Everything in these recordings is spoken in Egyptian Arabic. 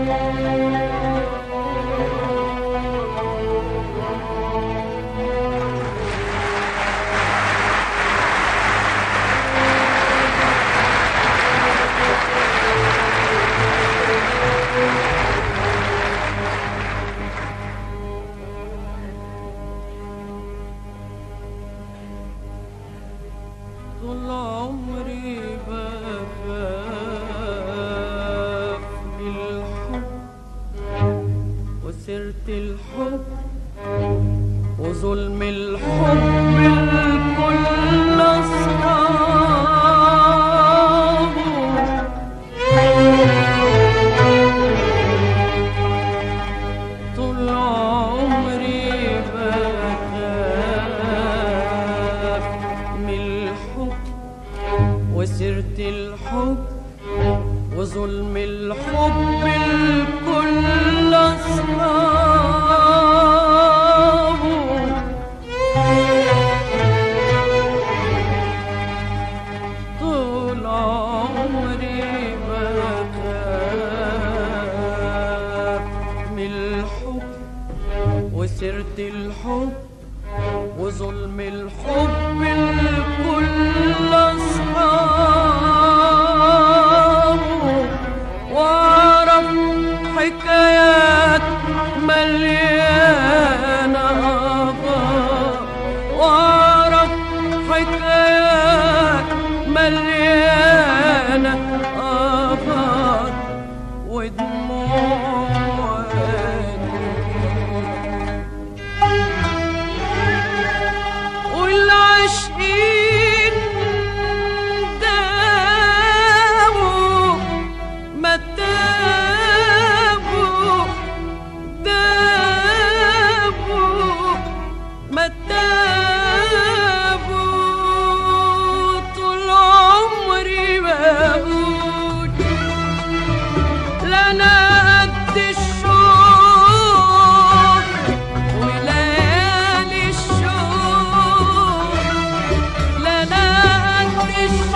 طول عمري بخاف من الحب وسيرة الحب وظلم الحب الكل أصحابه طول عمري بخاف من الحب وسيرة الحب وظلم الحب الكل أصحابه طول عمري بخاف من الحب وسيرة الحب وظلم الحب الكل أصحابه وأعرف حكايات مليانة آباء وأعرف حكايات مليانة آباء ودموع والعاشقين داووا ما تابوا داووا ما تابوا طول عمري بقول لنا قد الشوق وليالي الشوق لنا قد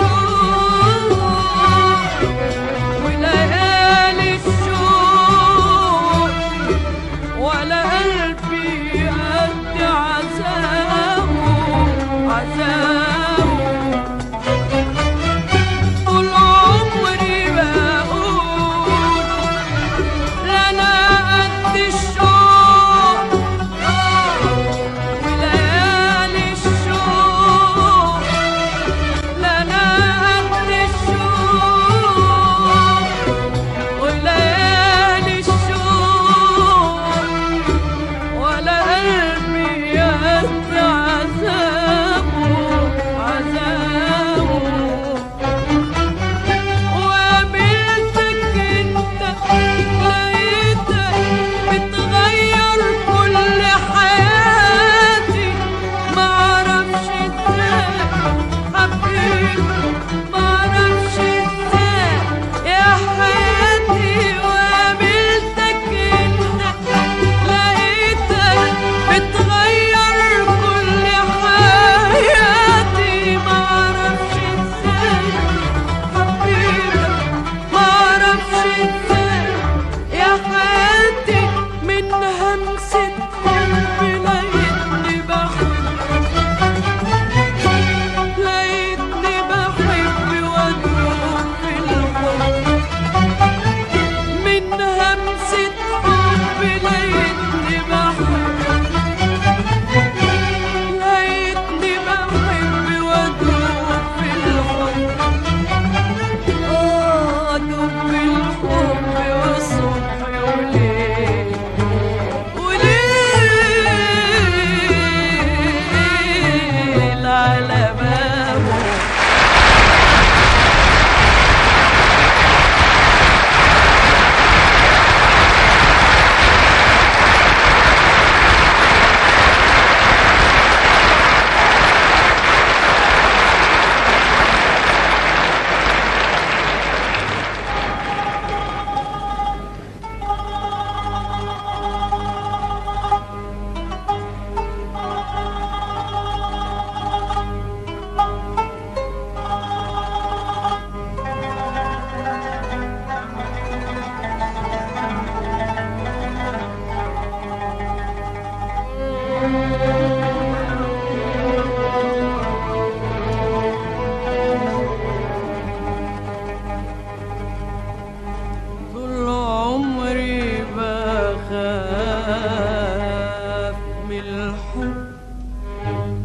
الشوق وليالي الشوق ولا قلبي قد عذابه عذابه طول عمري بقول لنا قد الشوق وليالي الشوق لنا قد الشوق وليالي الشوق ولا قلبي قد عذابه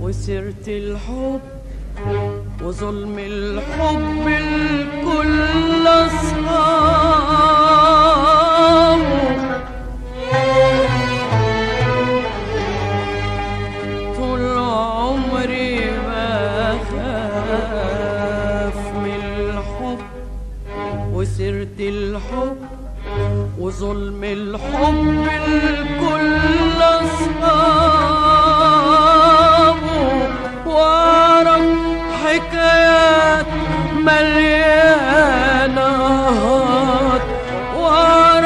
وسيرة الحب وظلم الحب الكل أصحابه طول عمري بخاف من الحب وسيرة الحب وظلم الحب الكل أصحابه وأعرف حكايات مليانة هات وأعرف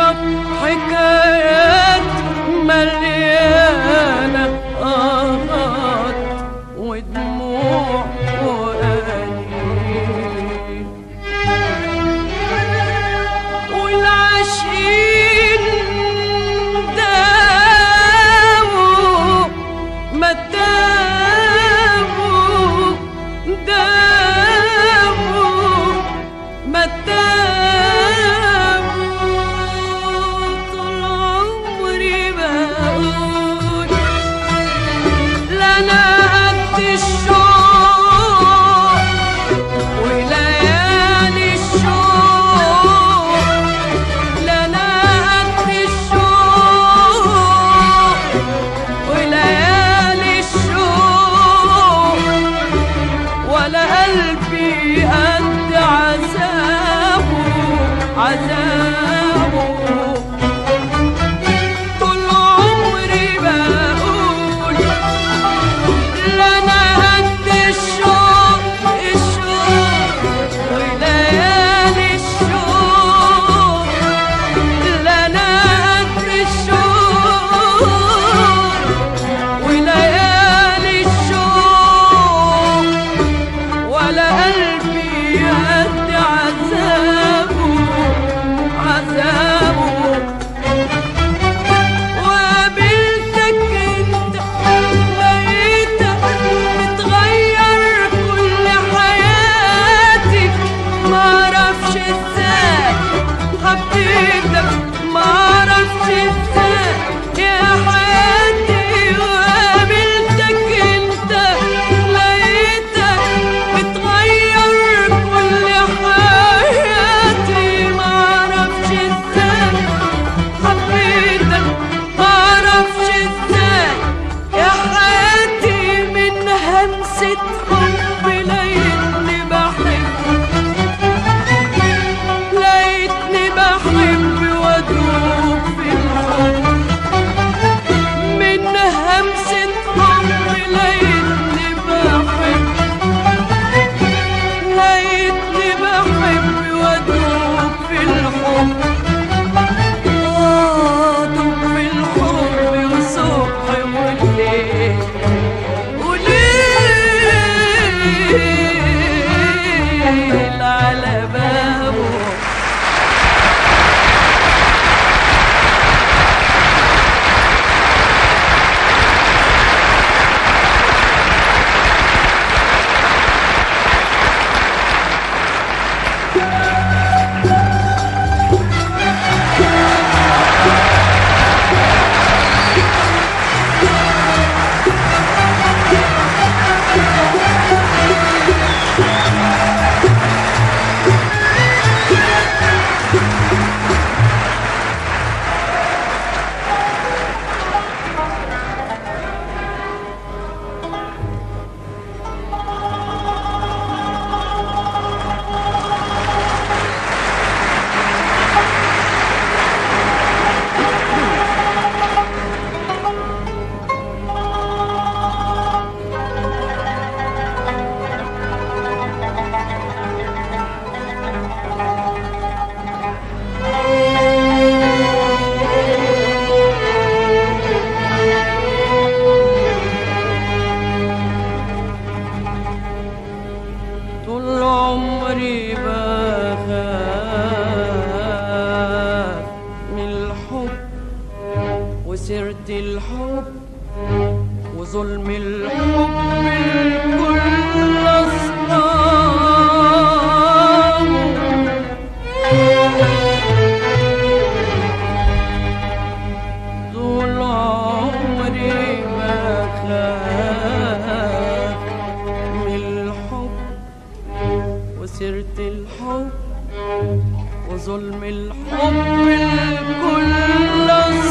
وسيرة الحب وظلم الحب الكل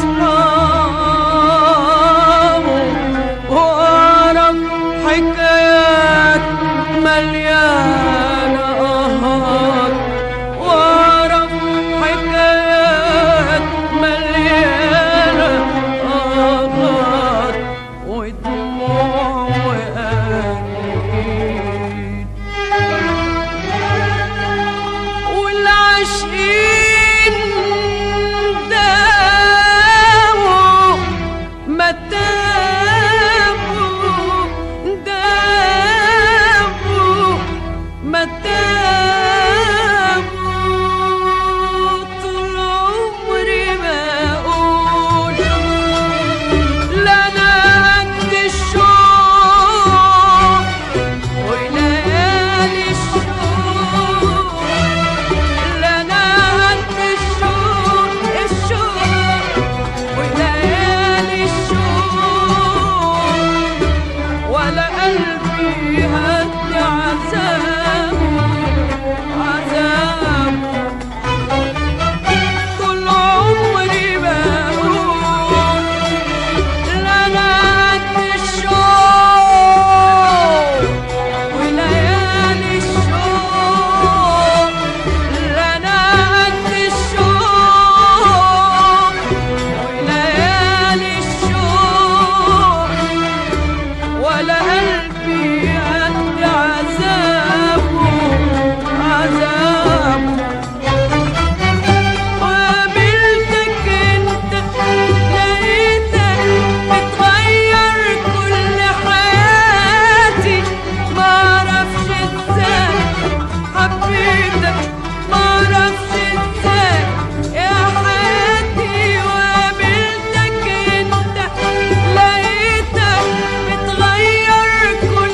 أصحابه وأعرف حكايات مليانة آهات وأعرف حكايات مليانة آهات ودموع وأنين والعاشقين داووا ما تابوا داووا ما تابوا طول عمري بقول لا انا قد الشوق وليالي الشوق لا انا قد الشوق الشوق وليالي الشوق ولا قلبي قد عذابه عذابه طول عمري بقول لا انا قد الشوق وليالي الشوق لا انا قد الشوق وليالي الشوق ولا قلبي قد عذابه عذابه وقابلتك انت لقيتك بتغير كل حياتي معرفش ازاي حبيتك معرفش ازاي يا حياتي وقابلتك انت لقيتك بتغير كل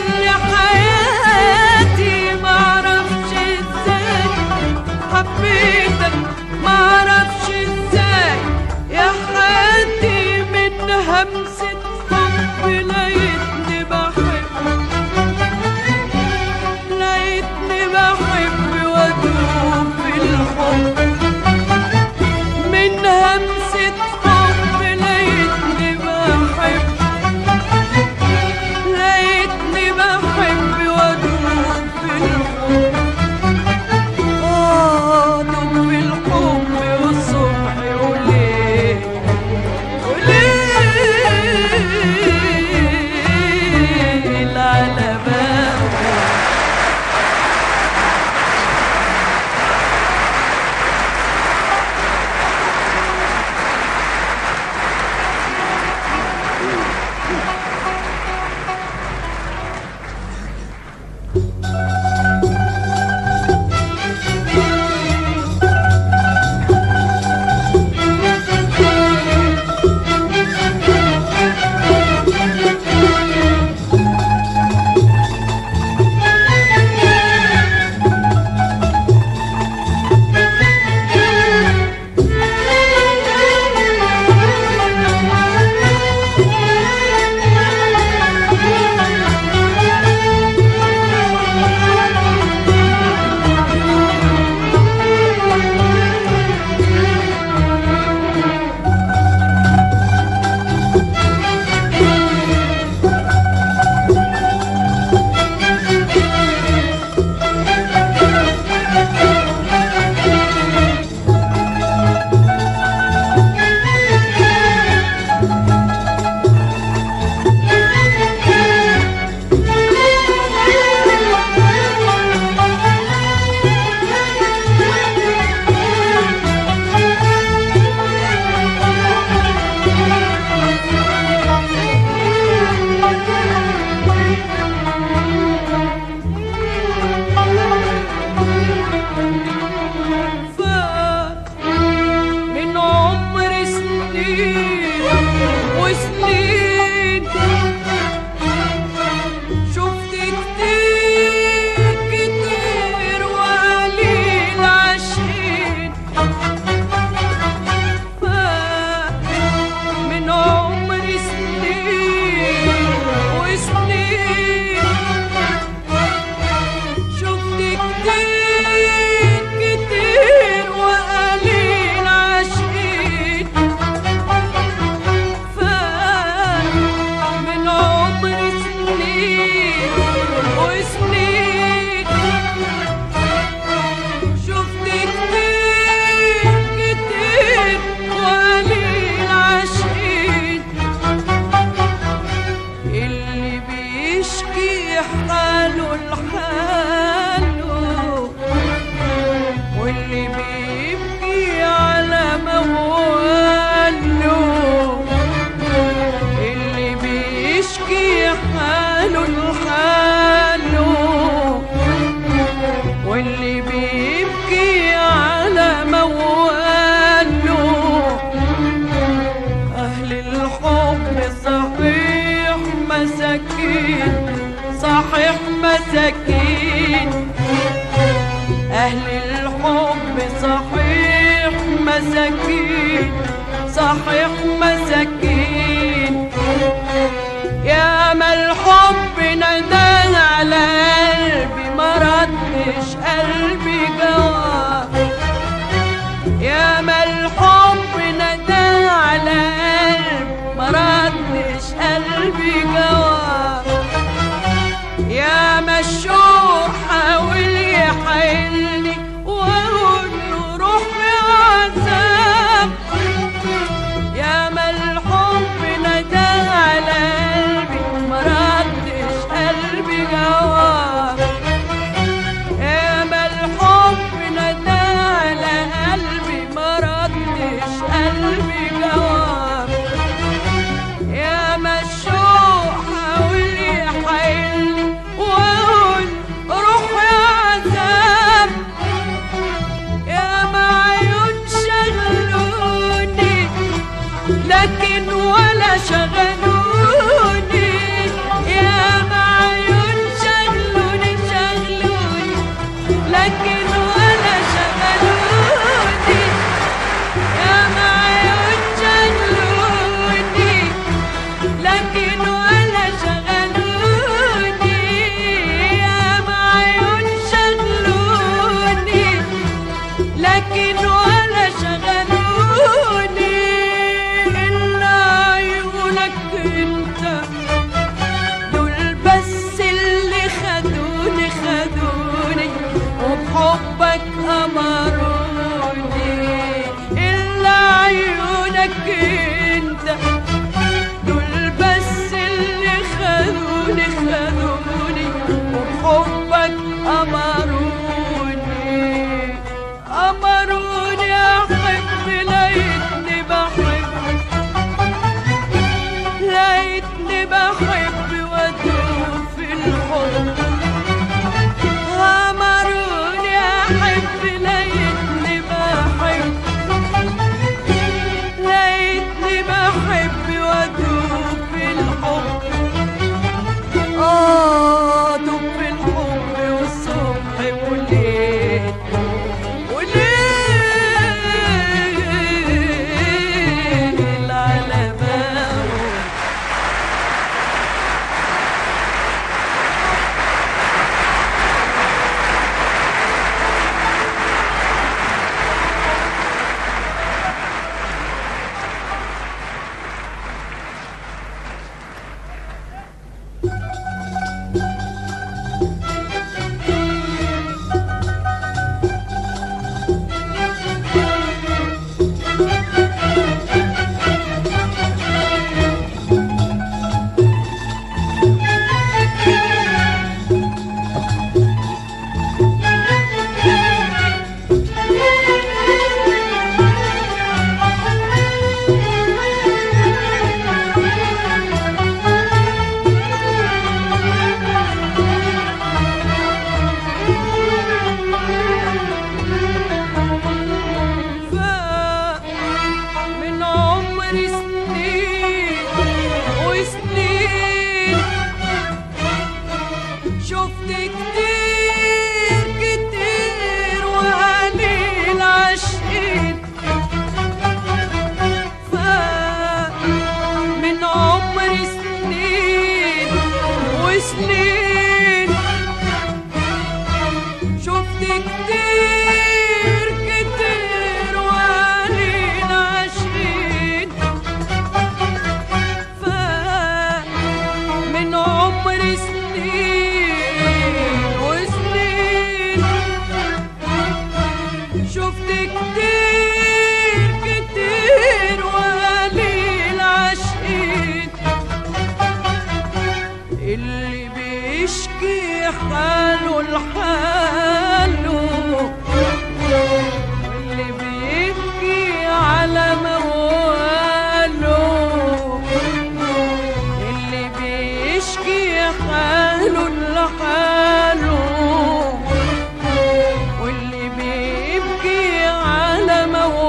وسنين شفت كتير كتير وقليل عاشقين اللي بيشكي حاله لحاله واللي بيبكي على مواله اللي بيشكي حاله لحاله واللي بيبكي على مواله أهل الحب صحيح مساكين صحيح مساكين أهل الحب صحيح مساكين صحيح مساكين يا ما الحب ندى على قلبي ما ردش قلبي جواب يا ما الحب ندى على قلب ما ردش قلبي جواب يا ما الشوق حاول يحيلني واقول له روح يا عذاب يا ما الحب ندى على قلبي ما ردش قلبي جواب يا ما الحب ندى على قلبي ما ردش قلبي جواب يا ما الشوق حاول يحيلني واقول روح يا عذاب يا ما عيون شغلوني لكن ولا شغلوني يا ما عيون شغلوني شغلوني لكن ولا شغلوني يا ما عيون شغلوني لكن ولا شغلوني يا ما عيون شغلوني لكن ولا شغلوني إلا عيونك انت دول بس اللي خدوني خدوني وبحبك أمروني إلا عيونك انت دول بس اللي خدوني خدوني وبحبك أمروني أمروني أحب لقيتني بحب لقيتني بحب وأدوب في الحب أمروني أحب لقيتني بحب لقيتني بحب وأدوب في الحب آه دوب في الحب والصبح والليل وليل على بابه بيشكي حاله لحاله واللي بيبكي على مواله اللي بيشكي حاله لحاله واللي بيبكي على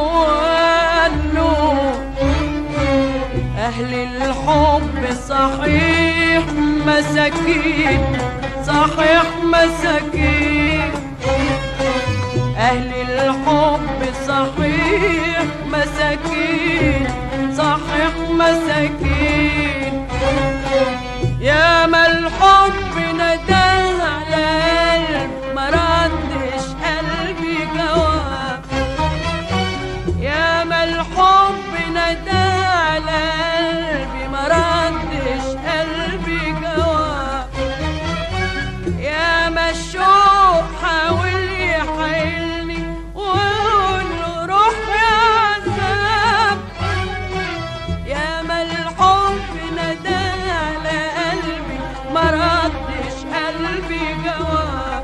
مواله أهل الحب صحيح مساكين صحيح مساكين أهل الحب صحيح مساكين صحيح مساكين يا ما الحب نداه على قلب ما ردش قلبي جواب يا ما الحب ندى على قلبي ما ردش قلبي جواب يا ما الشوق حاول يحيلني ويقول له روح يا عذاب يا ما الحب ندى على قلبي ما ردش قلبي جواب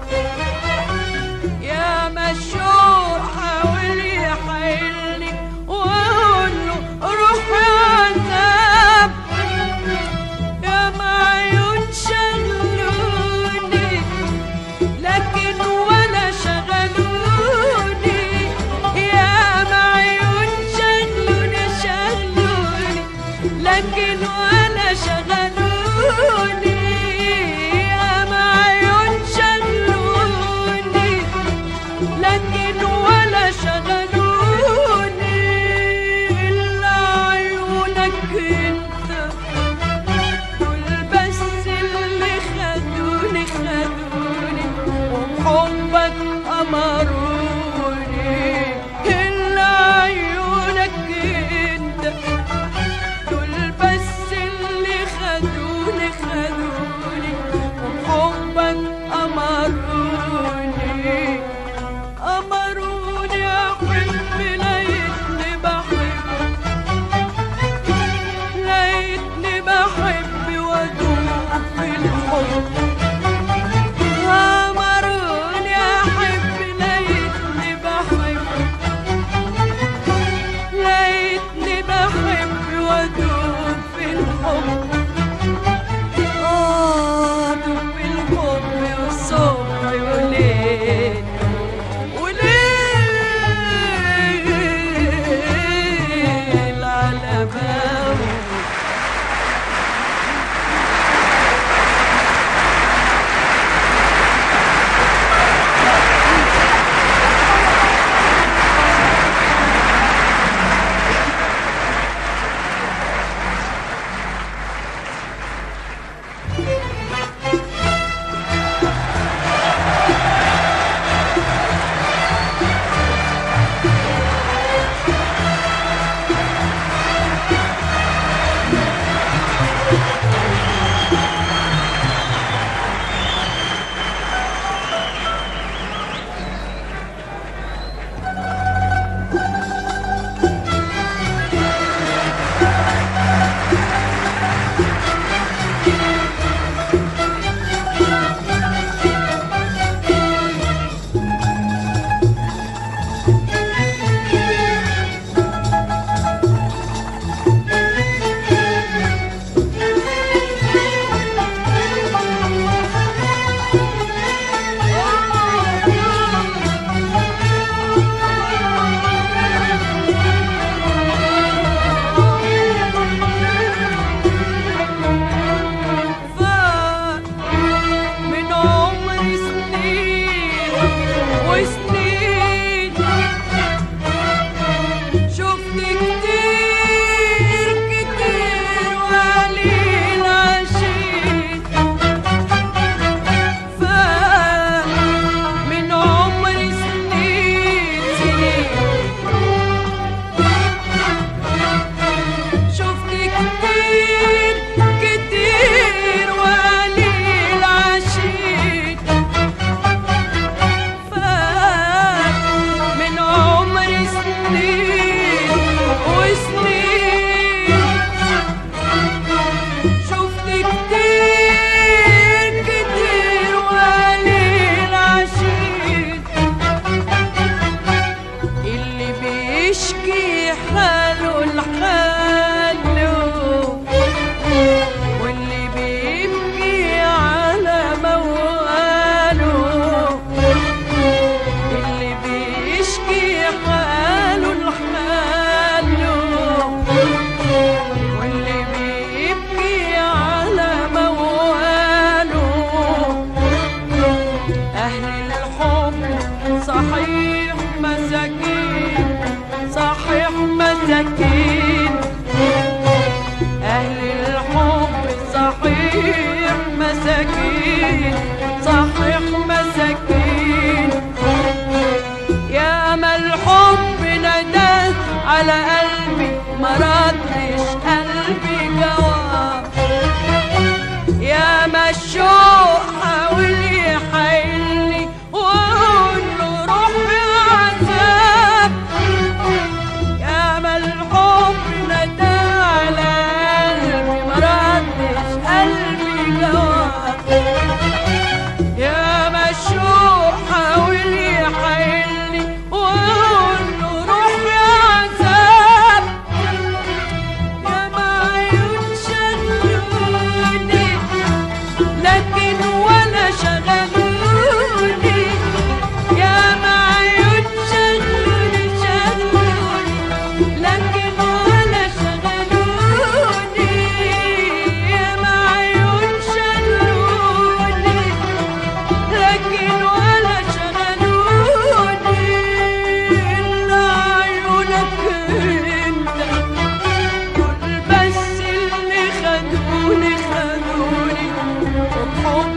يا مشهور حاول يحيلني واقول له روح يا عذاب يا معيون شغلوني لكن ولا شغلوني يا معيون شغلوني شغلوني لكن ولا شغلوني يا معيون شغلوني لكن ولا شغلوني إلا عيونك انت دول بس اللي خدوني خدوني وبحبك أمروني إلا عيونك انت دول بس اللي خدوني خدوني وبحبك أمروني أمروني أحب لقيتني بحب لقيتني بحب وأدوب في الحب أمروني أحب لقيتني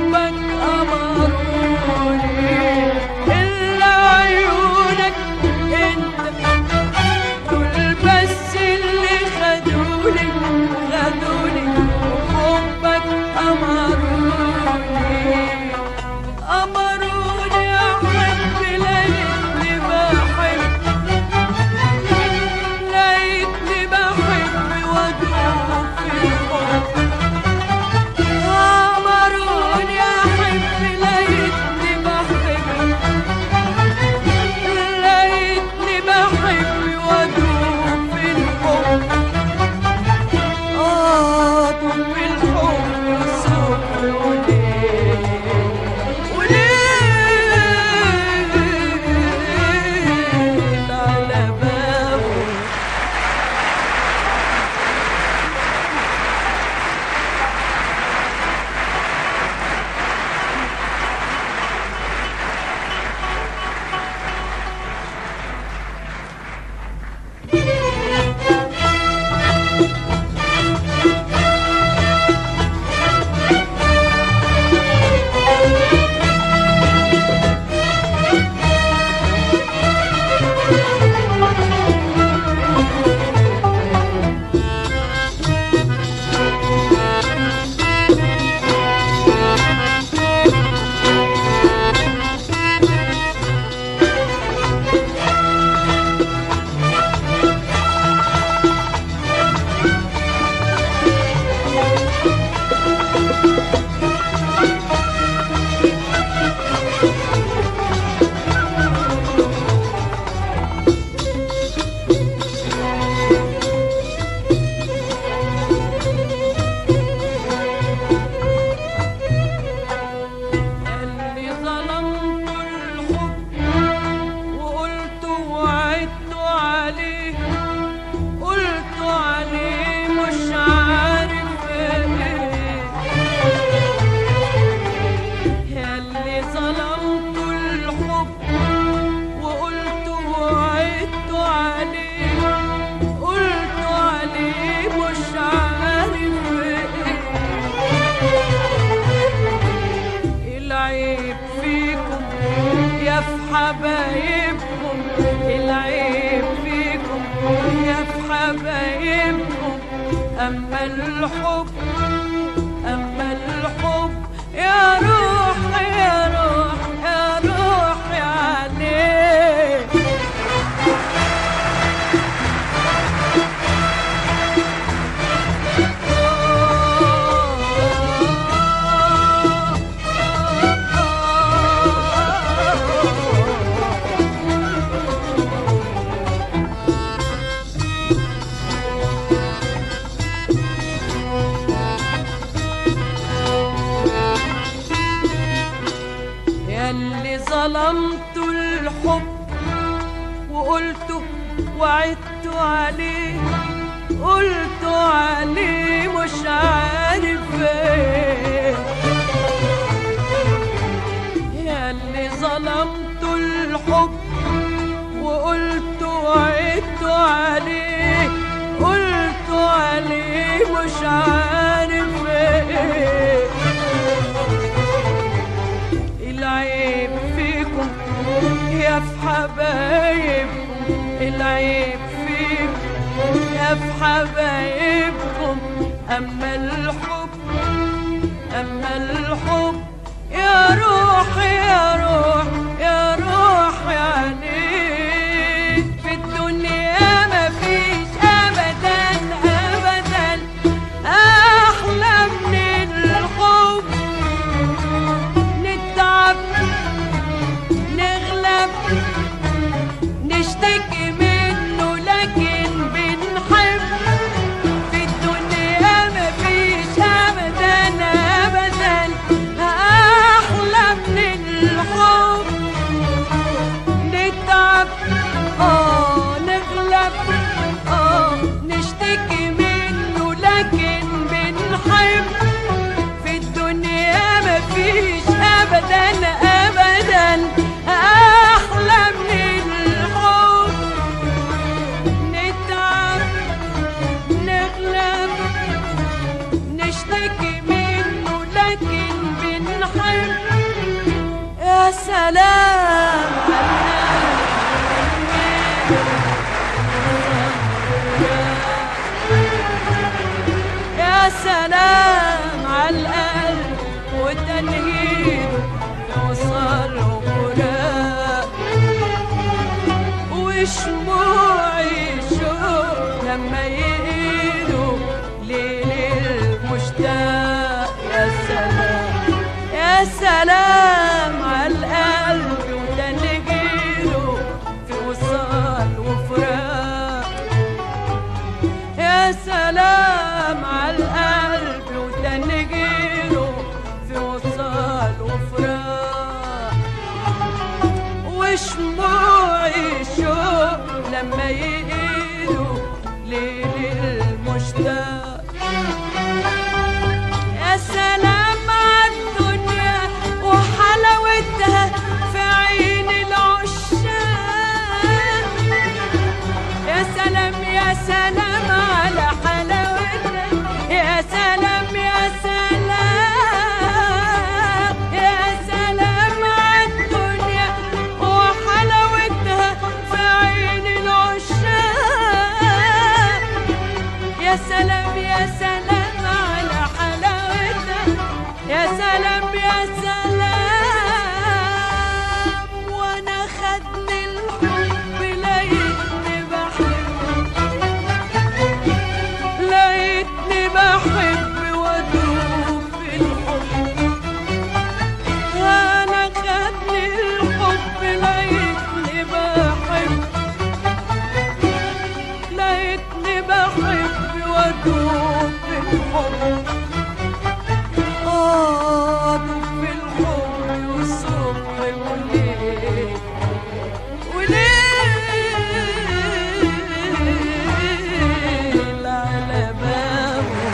حبك أمروني إلا عيونك انت دول بس اللي خدوني خدوني وحبك أمروني أمروني أحب لقيتني بحب لقيتني بحب وأدوب في الحب أمروني أحب لقيتني بحب لقيتني بحب وأدوب في الحب آه طول الحب الصبح وليل وليل على بابه اللي ظلمت الحب وقلت وعدت عليه قلت عليه مش عارف ايه يا اللي ظلمت الحب وقلت وعدت عليه قلت عليه مش عارف ايه العيب فيكم يا في حبايبكم العيب فيكم يا في حبايبكم أما الحب أما الحب يا روح يا روح يا روح عليه ياللي ظلمت الحب وقلت وعدت عليه قلت عليه مش عارف ايه ياللي ظلمت الحب وقلت وعدت عليه قلت عليه مش عارف ايه العيب فيكم يا في حبايبكم العيب فيكم يا في حبايبكم أما الحب أما الحب يا روح يا روح يا روح يعني في الدنيا ما فيش أبدا أبدا أحلى من الحب نتعب نغلب نشتكي منه لكن بنحب في الدنيا مفيش ابدا ابدا احلى من الحب نتعب اه نغلب اه نشتكي منه لكن بنحب في الدنيا مفيش ابدا ابدا احلى من الحب نتعب نغلب نشتكي منه لكن بنحب يا سلام يا سلام على القلب وتنهيد وصل وفراق وشموعي شوق لما يقيلوا ليل المشتاق يا سلام يا سلام على القلب وتنهيله في وصال وفراق يا سلام على القلب وتنجيله في وصال وفراق وشموعي شوق لما يقيلوا ليل المشتاق يا سلام عالدنيا وحلاوتها في عين العشاق يا سلام يا سلام على حلاوتها يا سلام يا سلام يا سلام عالدنيا وحلاوتها في عين العشاق يا سلام يا سلام على حلاوتها يا سلام يا سلام وانا خدني الحب لقيتني بحب لقيتني بحب وادوب في الحب انا خدني الحب لقيتني بحب لقيتني بحب وادوب في الحب ادوب في الحب والصبح والليل وليل على بابه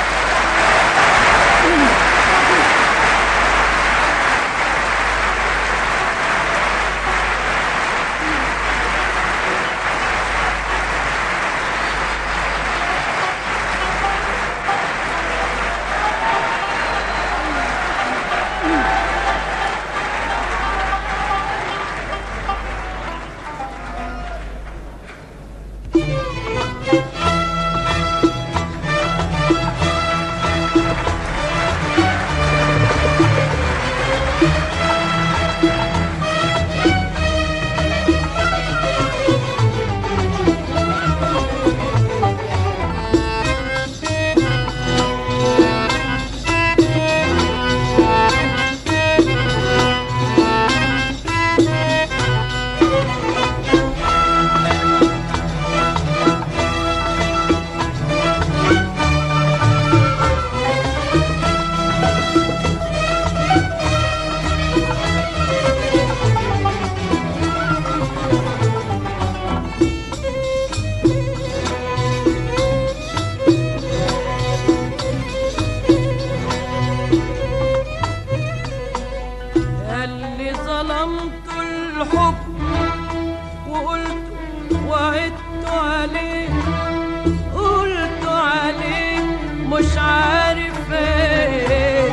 اللي ظلمت الحب وقلت وعدت عليه قلت عليه مش عارف ايه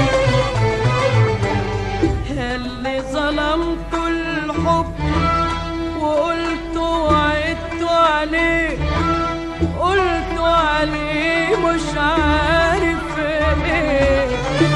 اللي ظلمت الحب وقلت وعدت عليه قلت عليه مش عارف ايه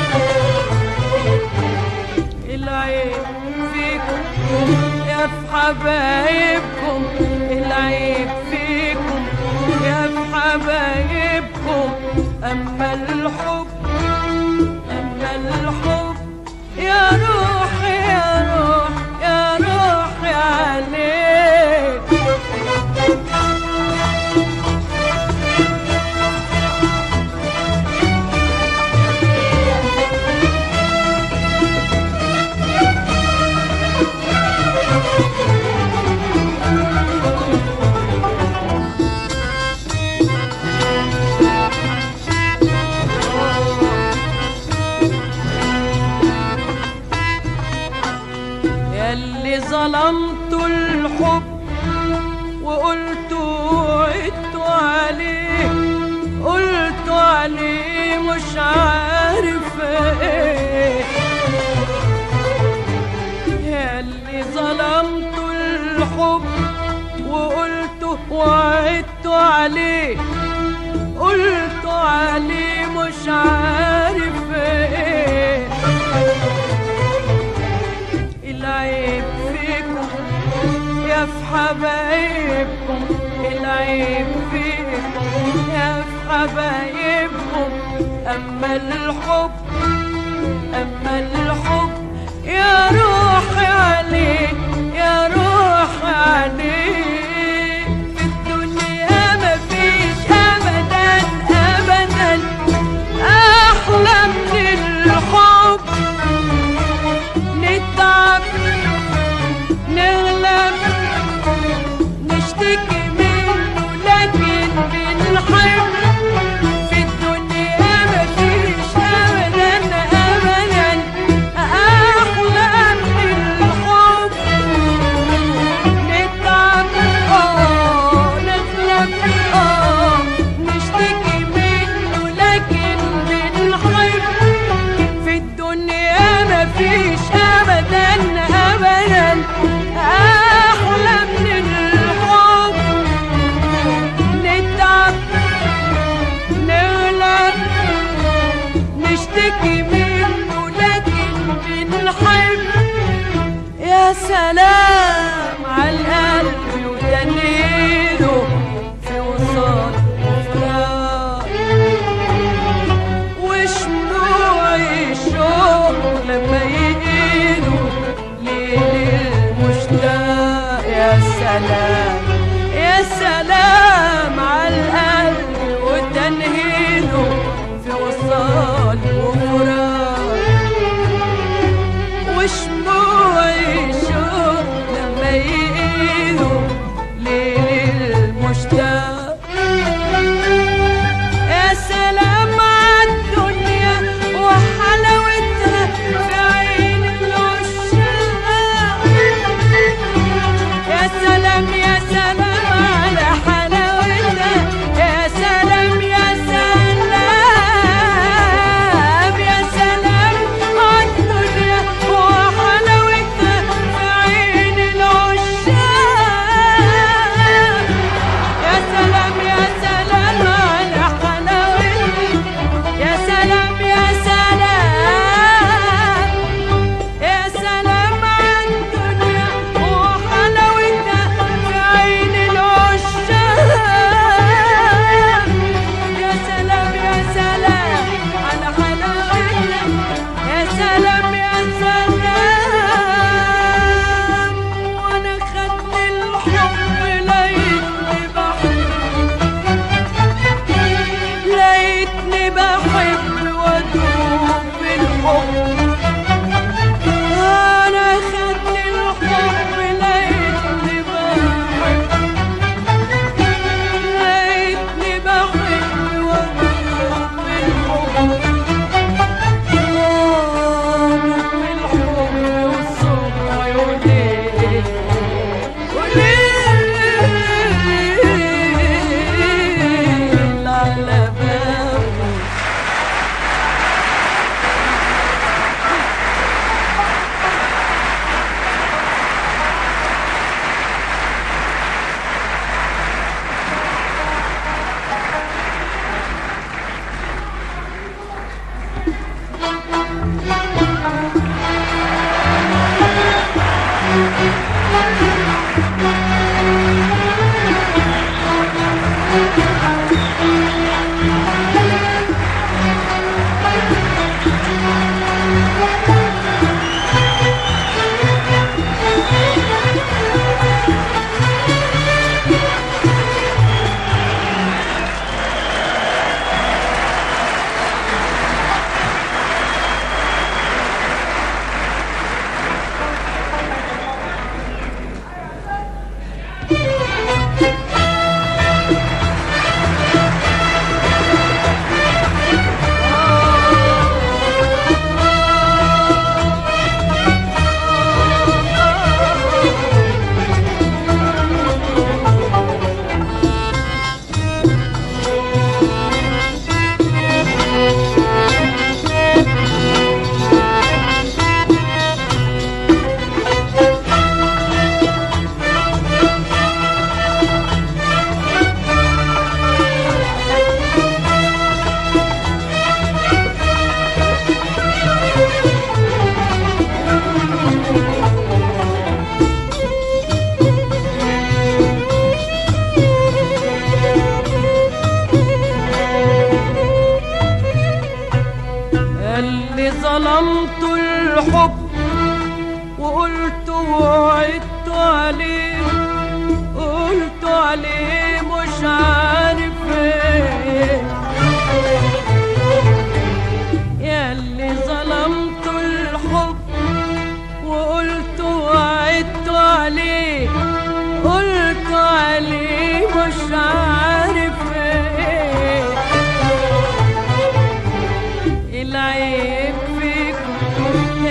العيب فيكم يا في حبايبكم العيب فيكم يا في حبايبكم أما الحب أما الحب يا روحي يا روح يا روحي عليك ياللي ظلمت الحب وقلت وعدت عليه قلت عليه مش عارف ايه عليه قلت عليه مش عارف ايه العيب فيكم يا في حبايبكم العيب فيكم يا في حبايبكم اما الحب اما الحب يا روحي عليك يا روحي عليك في الدنيا مفيش ابدا ابدا احلى من الحب نتعب نغلب نشتكي منه لكن بنحب في الدنيا مفيش ابدا ابدا احلى من الحب نتعب اه نغلب اه نشتكي منه لكن بنحب في الدنيا مفيش ابدا ابدا احلى من الحب نتعب نغلب نشتكي منه لكن بنحب يا سلام على القلب وتنينه في وصال وفراق وشموع الشوق لما يقيدوا ليل المشتاق يا سلام يا سلام على القلب وتنهيده في وصال وفراق وشموع الشوق لما يقيدوا ليل المشتاق يا سلام عالدنيا وحلاوتها في عين العشاق يا سلام يا سلام على حلاوتها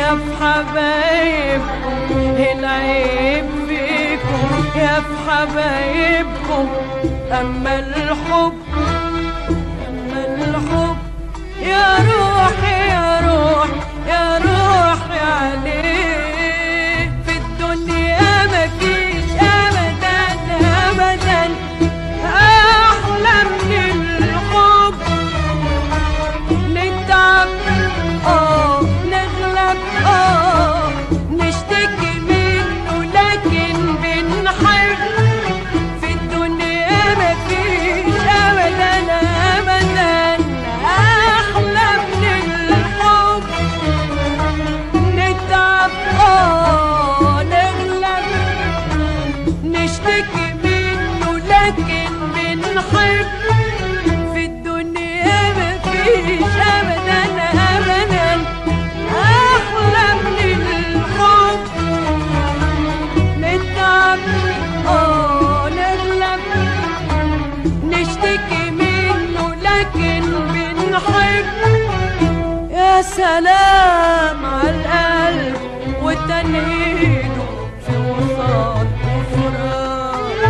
يا في حبايبكم العيب فيكم يا في حبايبكم أما الحب أما الحب يا روحي يا روح يا روحي عليه في الدنيا مفيش أبدا أبدا أحلى من الحب نتعب اه نغلب اه نشتكي منه لكن بنحب في الدنيا مفيش ابدا ابدا احلى من الحب نتعب اه نغلب نشتكي منه لكن بنحب في الدنيا مفيش ابدا ابدا احلى من الحب نتعب اه نغلب نشتكي منه لكن بنحب يا سلام على القلب وتنهيده في وصال وفراق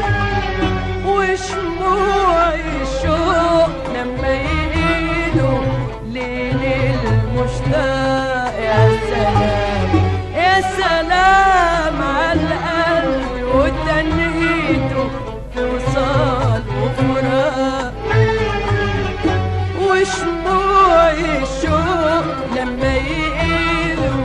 وشموع الشوق لما يقيدوا ليل المشتاق يا سلام يا سلام على القلب وتنهيده في وصال وفراق وشموع الشوق لما يقيدوا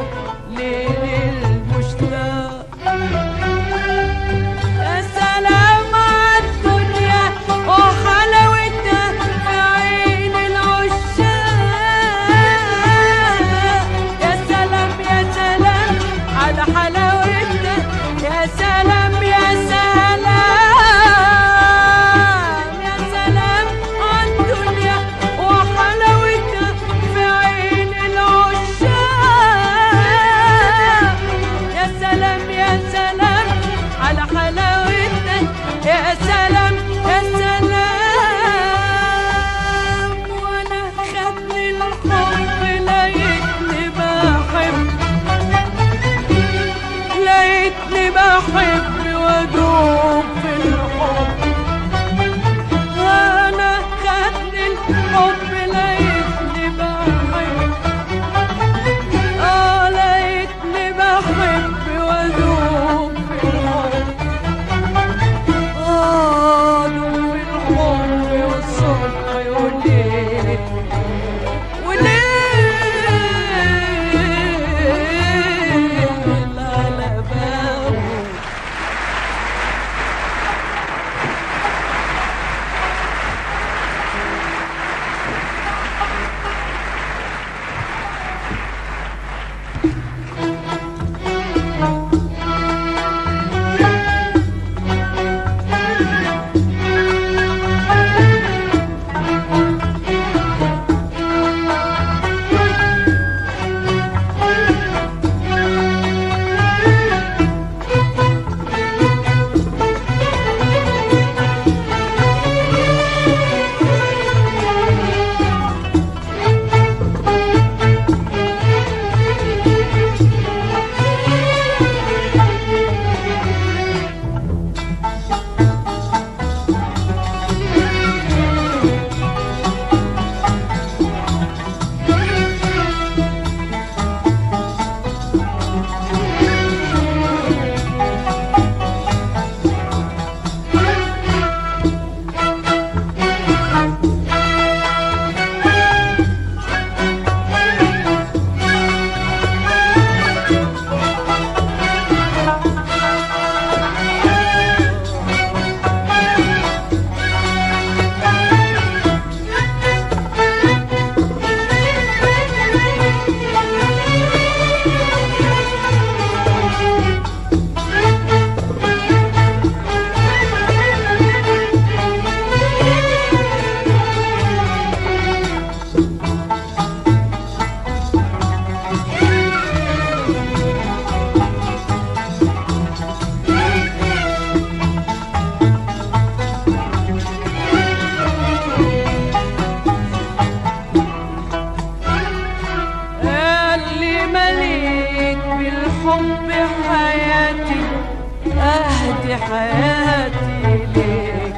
بالحب حياتي اهدي حياتي ليك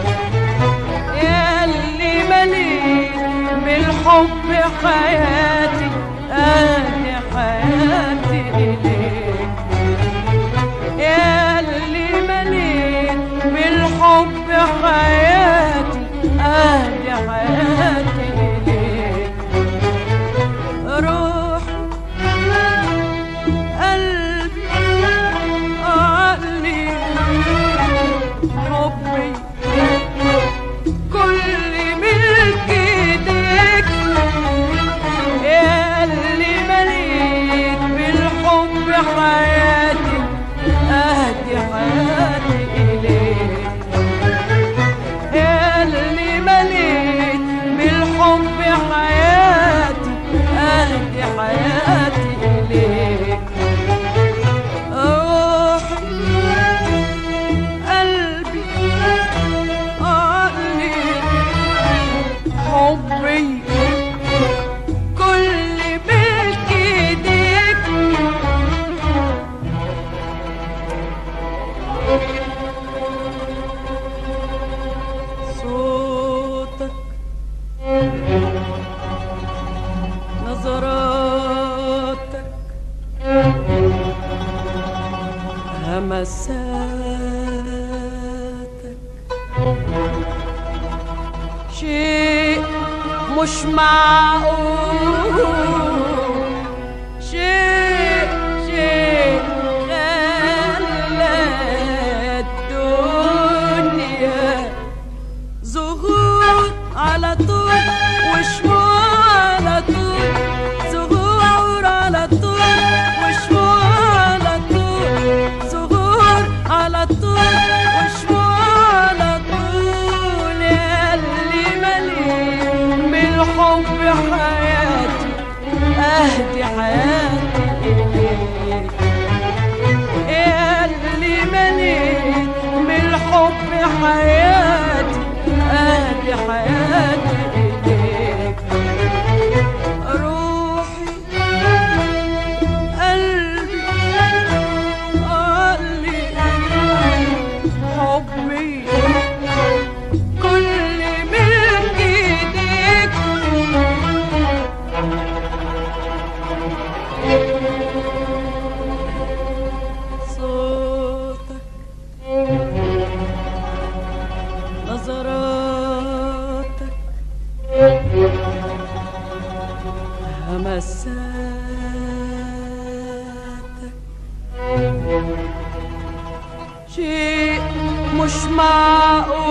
يا اللي مليت بالحب حياتي اهدي حياتي ليك يا اللي مليت بالحب حياتي اهدي حياتي ليك روحي قلبي عقلي حبي كل ملك ايديك يا اللي مليت بالحب حياتي اهدي حياتي اليك يا اللي مليت بالحب حياتي اهدي حياتي اليك روحي قلبي عقلي حبي كل ملك ايديك صوتك نظراتك همساتك شيء مش معقول شيء شيء خلى الدنيا ظهور على طول وشموع على طول ظهور على طول وشموع على طول ظهور على طول وشموع على طول يا اللي مليء بالحب حياتي اهدي حياتي اليك يا اللي مليت بالحب حياتي اهدي حياتي اليك روحي قلبي عقلي حبي كل ملك ايديك صوتك نظراتك همساتك شيء مش معقول